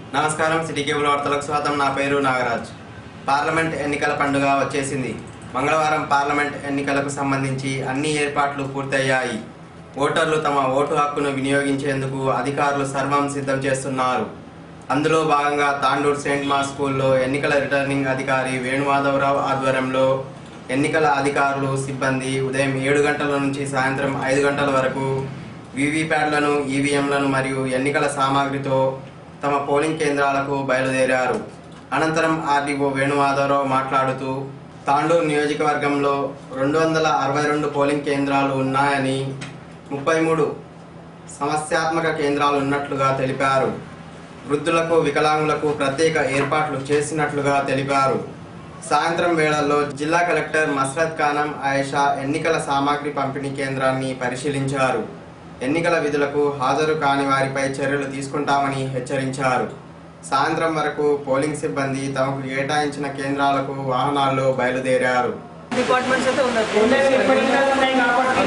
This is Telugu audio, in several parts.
నమస్కారం సిటీ కేబుల్ వార్తలకు స్వాగతం నా పేరు నాగరాజ్ పార్లమెంట్ ఎన్నికల పండుగ వచ్చేసింది మంగళవారం పార్లమెంట్ ఎన్నికలకు సంబంధించి అన్ని ఏర్పాట్లు పూర్తయ్యాయి ఓటర్లు తమ ఓటు హక్కును వినియోగించేందుకు అధికారులు సర్వం సిద్ధం చేస్తున్నారు అందులో భాగంగా తాండూర్ సెయింట్ మా స్కూల్లో ఎన్నికల రిటర్నింగ్ అధికారి వేణుమాధవరావు ఆధ్వర్యంలో ఎన్నికల అధికారులు సిబ్బంది ఉదయం ఏడు గంటల నుంచి సాయంత్రం ఐదు గంటల వరకు వీవీప్యాట్లను ఈవీఎంలను మరియు ఎన్నికల సామాగ్రితో తమ పోలింగ్ కేంద్రాలకు బయలుదేరారు అనంతరం ఆర్డీఓ వేణుమాధవరావు మాట్లాడుతూ తాండూరు నియోజకవర్గంలో రెండు వందల అరవై రెండు పోలింగ్ కేంద్రాలు ఉన్నాయని ముప్పై మూడు సమస్యాత్మక కేంద్రాలు ఉన్నట్లుగా తెలిపారు వృద్ధులకు వికలాంగులకు ప్రత్యేక ఏర్పాట్లు చేసినట్లుగా తెలిపారు సాయంత్రం వేళల్లో జిల్లా కలెక్టర్ మస్రత్ ఖానం ఆయేషా ఎన్నికల సామాగ్రి పంపిణీ కేంద్రాన్ని పరిశీలించారు ఎన్నికల విధులకు హాజరు కాని వారిపై చర్యలు తీసుకుంటామని హెచ్చరించారు సాయంత్రం వరకు పోలింగ్ సిబ్బంది తమకు కేటాయించిన కేంద్రాలకు వాహనాల్లో బయలుదేరారు డిపార్ట్మెంట్స్ అయితే ఉన్నాయి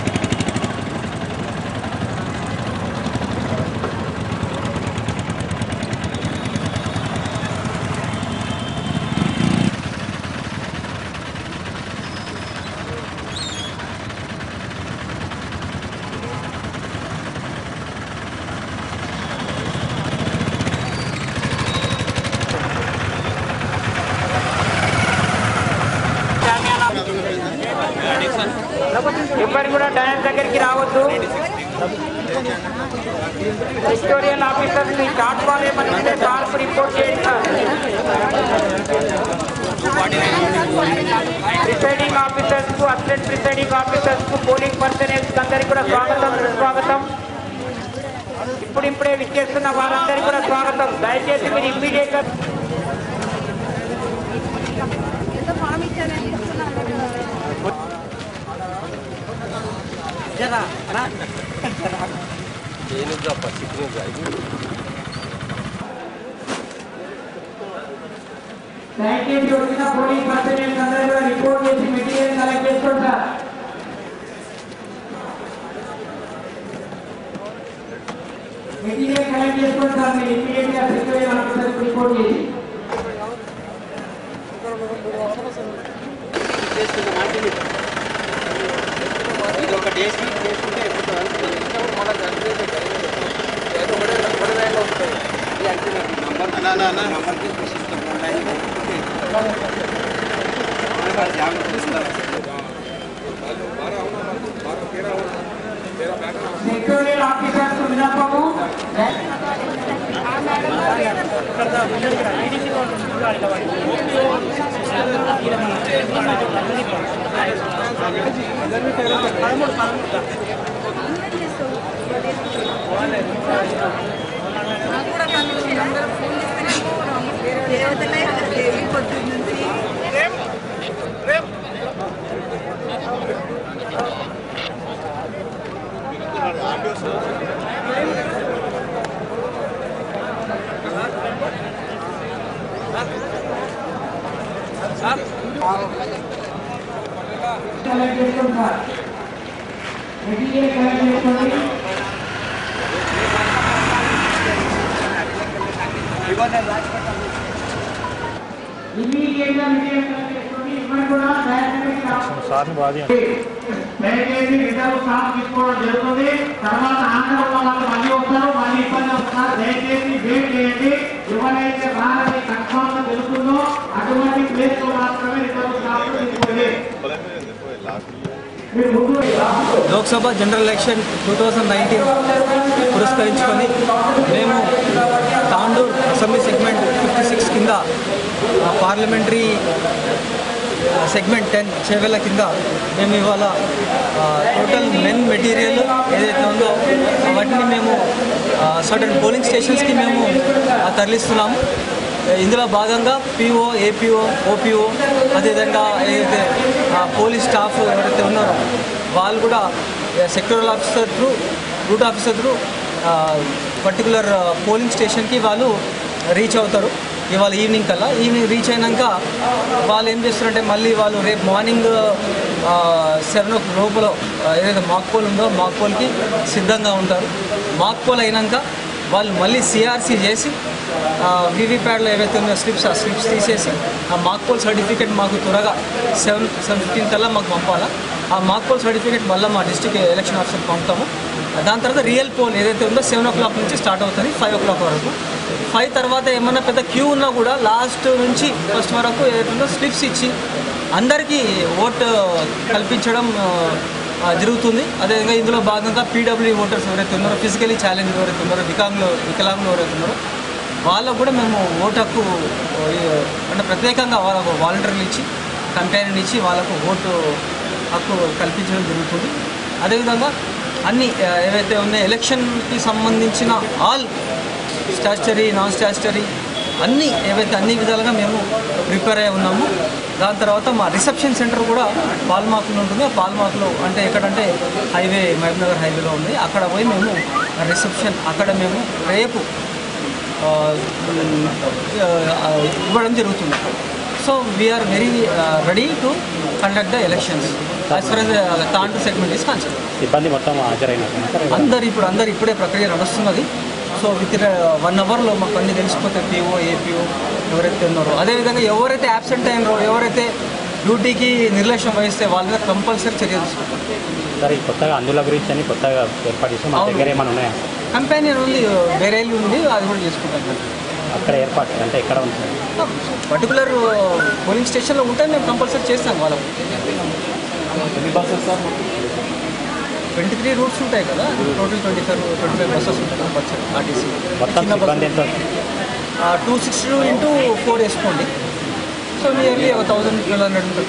ఎవరు కూడా టైం దగ్గరికి రావద్దు సెక్టోరియల్ ఆఫీసర్స్ ని డాట్ కాల్ ఏమంటే షార్ప్ రిపోర్ట్ చేయండి సార్ ప్రిసైడింగ్ ఆఫీసర్స్ కు అసిస్టెంట్ ప్రిసైడింగ్ ఆఫీసర్స్ కు పోలింగ్ పర్సనల్స్ అందరికి కూడా స్వాగతం స్వాగతం ఇప్పుడిప్పుడే విచ్చేస్తున్న వారందరికీ కూడా స్వాగతం దయచేసి మీరు ఇమ్మీడియట్ గా ఏదో ఫామ్ ఇచ్చారని చెప్తున్నాను దయచేసి వచ్చిన పోలింగ్ పర్సనల్స్ అందరూ కూడా రిపోర్ట్ చేసి మెటీరియల్ కలెక్ట్ చేసుకోండి సార్ మెటీరియల్ కలెక్ట్ చేసుకోండి సార్ మీరు ఇమీడియట్ గా సెక్రటరీ ఆఫీసర్ రిపోర్ట్ చేసి ఇది ఒకటి వేసి చేసుకుంటే ఎప్పుడు సెక్రటరీ ఆఫీసర్స్ విన్నపము నాకు కూడా కనిపించింది అందరూ ఫోన్ చేస్తేనే దేవతలే దేవి పొద్దున్న నుంచి కలెక్ట్ చేసుకోండి సార్ మెటీరియల్ కలెక్ట్ చేసుకోండి ఇమీడియట్ గా మెటీరియల్ కలెక్ట్ చేసుకోండి ఇవ్వండి కూడా దయచేసి దయచేసి రిజర్వ్ స్టాఫ్ తీసుకోవడం జరుగుతుంది తర్వాత ఆంధ్ర వాళ్ళకి మళ్ళీ వస్తారు మళ్ళీ ఇబ్బంది వస్తారు దయచేసి వెయిట్ చేయండి ఎవరైతే రానని కన్ఫర్మ్ గా తెలుస్తుందో అటువంటి ప్లేస్ లో మాత్రమే రిజర్వ్ స్టాఫ్ తీసుకోండి మీరు ముందు Lok Sabha general election two thousand nineteen పురస్కరించుకొని మేము Tandur assembly segment fifty six కింద ఆ, పార్లమెంటరీ ఆ, సెగ్మెంట్ టెన్ చేవెళ్ళ కింద మేము ఇవాళ ఆ, టోటల్ మెన్ మెటీరియల్ ఏదైతే ఉందో వాటిని మేము సర్టన్ పోలింగ్ స్టేషన్స్కి మేము ఆ, తరలిస్తున్నాము ఇందులో భాగంగా పిఓ ఏపీఓ ఓపీఓ అదేవిధంగా ఏదైతే ఆ, పోలీస్ స్టాఫ్ ఎవరైతే ఉన్నారో వాళ్ళు కూడా sectoral officer through route officer through particular polling స్టేషన్కి వాళ్ళు రీచ్ అవుతారు ఇవాళ ఈవినింగ్ కల్లా ఈవినింగ్ రీచ్ అయినాక వాళ్ళు ఏం చేస్తారంటే మళ్ళీ వాళ్ళు రేపు మార్నింగ్ సెవెన్ ఓ లోపల ఆ, ఏదైతే మాక్ పోల్ ఉందో మాక్ పోల్కి సిద్ధంగా ఉంటారు మాక్ పోల్ అయినాక వాళ్ళు మళ్ళీ సిఆర్సీ చేసి వీవీప్యాడ్లో ఏవైతే ఉన్నాయో స్లిప్స్ ఆ స్లిప్స్ తీసేసి ఆ మాక్ పోల్ సర్టిఫికేట్ మాకు త్వరగా సెవెన్ సెవెన్ ఫిఫ్టీన్ కల్లా మాకు పంపాలా ఆ మాక్ పోల్ సర్టిఫికేట్ మళ్ళీ మా డిస్టిక్ ఎలక్షన్ ఆఫీసర్కి పంపుతాము దాని తర్వాత రియల్ పోల్ ఏదైతే ఉందో సెవెన్ ఓ క్లాక్ నుంచి స్టార్ట్ అవుతుంది ఫైవ్ ఓ క్లాక్ వరకు ఫైవ్ తర్వాత ఏమన్నా పెద్ద క్యూ ఉన్నా కూడా లాస్ట్ నుంచి ఫస్ట్ వరకు ఏదైతే ఉందో స్లిప్స్ ఇచ్చి అందరికీ ఓటు కల్పించడం ఆ, ఆ, జరుగుతుంది అదేవిధంగా ఇందులో భాగంగా పీడబ్ల్యూ ఓటర్స్ ఎవరైతే ఉన్నారో ఫిజికలీ ఛాలెంజ్ ఎవరైతే ఉన్నారో వికలాంగులు వికలాంగులు ఎవరైతే ఉన్నారో వాళ్ళకు కూడా మేము ఓటు హక్కు ఆ, అంటే ప్రత్యేకంగా వాళ్ళకు వాలంటీర్లు ఇచ్చి కంపెనీలు ఇచ్చి వాళ్ళకు ఓటు హక్కు కల్పించడం జరుగుతుంది అదేవిధంగా అన్ని ఆ, ఏవైతే ఉన్నాయో ఎలక్షన్కి సంబంధించిన ఆల్ స్టాచ్యురీ నాన్ స్టాచ్యురీ అన్ని ఏవైతే అన్ని విధాలుగా మేము ప్రిపేర్ అయి ఉన్నాము దాని తర్వాత మా రిసెప్షన్ సెంటర్ కూడా పాల్మాకులో ఉంటుంది ఆ పాల్మాకులో అంటే ఎక్కడంటే హైవే మహబూబ్నగర్ హైవేలో ఉంది అక్కడ పోయి మేము రిసెప్షన్ అక్కడ మేము రేపు ఆ, ఆ, ఇవ్వడం జరుగుతుంది so we are very ready to conduct the elections as far as Tandur segment is concern సిబ్బంది మొత్తం హాజరైనారు సార్ అందరు ఇప్పుడు అందరు ఇప్పుడే ప్రక్రియ నడుస్తున్నది సో విత్ వన్ అవర్లో మాకు అన్ని తెలిసిపోతాయి పిఓ ఏపీఓ ఎవరైతే ఉన్నారో అదేవిధంగా ఎవరైతే యాబ్సెంట్ అయినారో ఎవరైతే డ్యూటీకి నిర్లక్ష్యం వహిస్తే వాళ్ళ మీద కంపల్సరీ చర్య తీసుకుంటాం సార్ ఈ కొత్తగా అందుల గురించి అని కొత్తగా ఏర్పాటు చేసి మా అవును. దగ్గర ఏమైనా ఉన్నాయా కంపెనీ ఉంది వేరే ఇల్లు ఉంది అది కూడా చేసుకుంటాం అక్కడ ఏర్పాటు అంటే ఎక్కడ ఉంది సార్ పర్టికులర్ పోలింగ్ స్టేషన్లో ఉంటే మేము కంపల్సరీ చేస్తాం వాళ్ళకు ట్వంటీ త్రీ రూట్స్ ఉంటాయి కదా total twenty five twenty five buses ఉంటాయి కంపల్సరీ ఆర్టీసీ మొత్తం చిన్న సిబ్బంది ఎంత two sixty two into four వేసుకోండి సో నియర్లీ ఒక థౌసండ్ ట్వెల్వ్ హండ్రెడ్ ఉంటుంది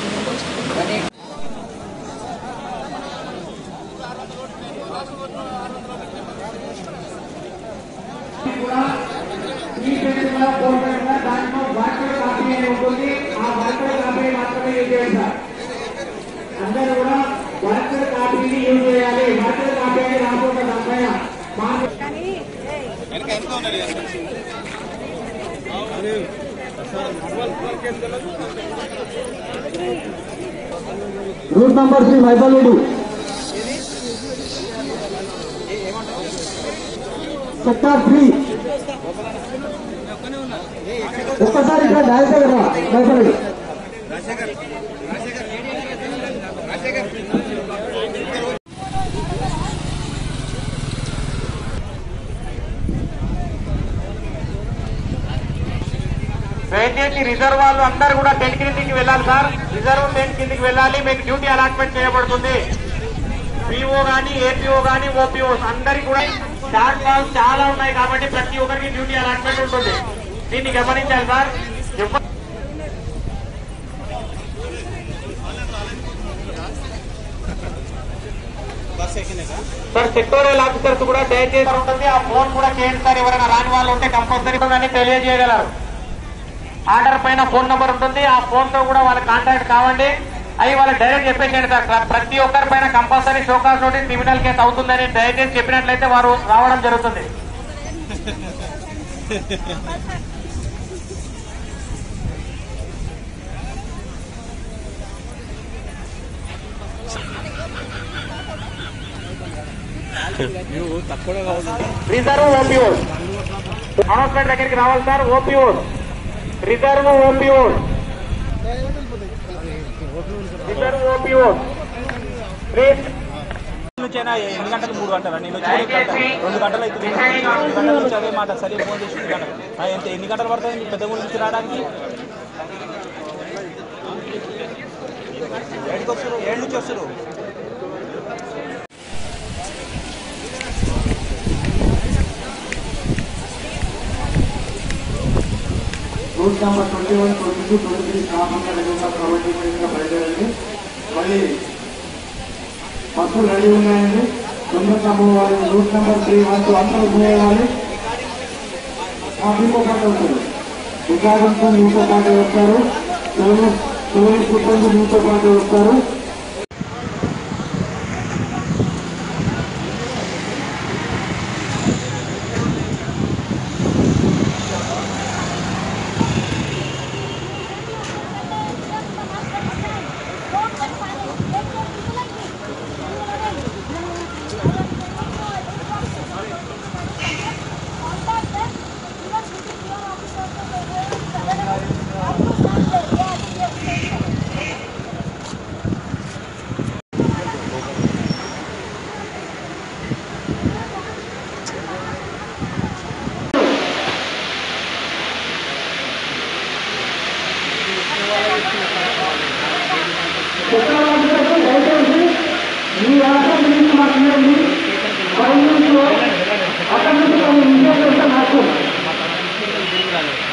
ఈ పెట్టిన ఫోర్ పెట్టిన దాంట్లో వాటర్ కాపీ అని ఉంటుంది ఆ వాటర్ కాపీ మాత్రమే యూజ్ చేయాలి సార్ అందరూ కూడా వాటర్ కాపీని యూజ్ చేయాలి వాటర్ కాపీ అని రాకుండా దానిపైన మార్పు కానీ ఏయ్, రూట్ నంబర్ త్రీ మైపల్లుడు సెక్టార్ త్రీ ఒక్కసారి ఇక్కడ డైరెక్టర్ రా మైపల్లుడు దయచేసి రిజర్వ్ వాళ్ళు అందరూ కూడా టెంట్ కిందికి వెళ్ళాలి సార్ రిజర్వ్ టెంట్ కిందికి వెళ్ళాలి మీకు డ్యూటీ అలాట్మెంట్ చేయబడుతుంది పిఓ గానీ ఏపీఓ గానీ ఓపీఓ అందరికి కూడా షార్ట్ ఫాల్స్ చాలా ఉన్నాయి కాబట్టి ప్రతి ఒక్కరికి డ్యూటీ అలాట్మెంట్ ఉంటుంది దీన్ని గమనించాలి సార్ ఎవ్వ- సార్ సెక్టోరియల్ ఆఫీసర్స్ కూడా దయచేసి ఉంటుంది ఆ ఫోన్ కూడా చేయండి సార్ ఎవరైనా రాని వాళ్ళు ఉంటే కంపల్సరీ దాన్ని తెలియజేయగలరు ఆర్డర్ పైన ఫోన్ నెంబర్ ఉంటుంది ఆ ఫోన్ తో కూడా వాళ్ళ కాంటాక్ట్ కావండి అవి వాళ్ళకి డైరెక్ట్ చెప్పేసేయండి సార్ ప్ర- ప్రతి ఒక్కరి పైన compulsory show cause notice criminal case అవుతుందని దయచేసి చెప్పినట్లయితే వారు రావడం జరుగుతుంది రిజర్వ్ ఓపీఓస్ అనౌన్స్మెంట్ దగ్గరికి రావాలి sir OPOs reserve OPOs reserve OPOs please నుంచైనా ఎన్ని గంటలు మూడు గంటలు నేను వచ్చి కూడా గంట రెండు గంటలు అవుతుంది రెండు గంటల నుంచి అదే మాట సరే ఫోన్ చేసి మూడు గంటలు ఆ, ఎంత ఎన్ని గంటలు పడుతుంది పెద్ద ఊరి నుంచి రావడానికి ఏడుకి వస్తారు ఏడు నుంచి వస్తారు route number twenty one twenty two twenty three కాకుండా రెగ్యులర్ కమిటీ మీటింగ్ బయలుదేరండి మళ్ళీ బస్సులు రెడీ ఉన్నాయండి తొమ్మిది సమూహం వారి route number three one two అందరూ చేయాలి మీతో పాటు వస్తారు వికాసంతో మీతో పాటు వస్తారు పోలీస్ పోలీస్ సిబ్బంది మీతో పాటు వస్తారు ఎక్కడ ఉంటుంది దయచేసి ఈ రాష్ట్రం గురించి మాట్లాడండి అక్కడ నుంచి కొన్ని విషయాలు నాకు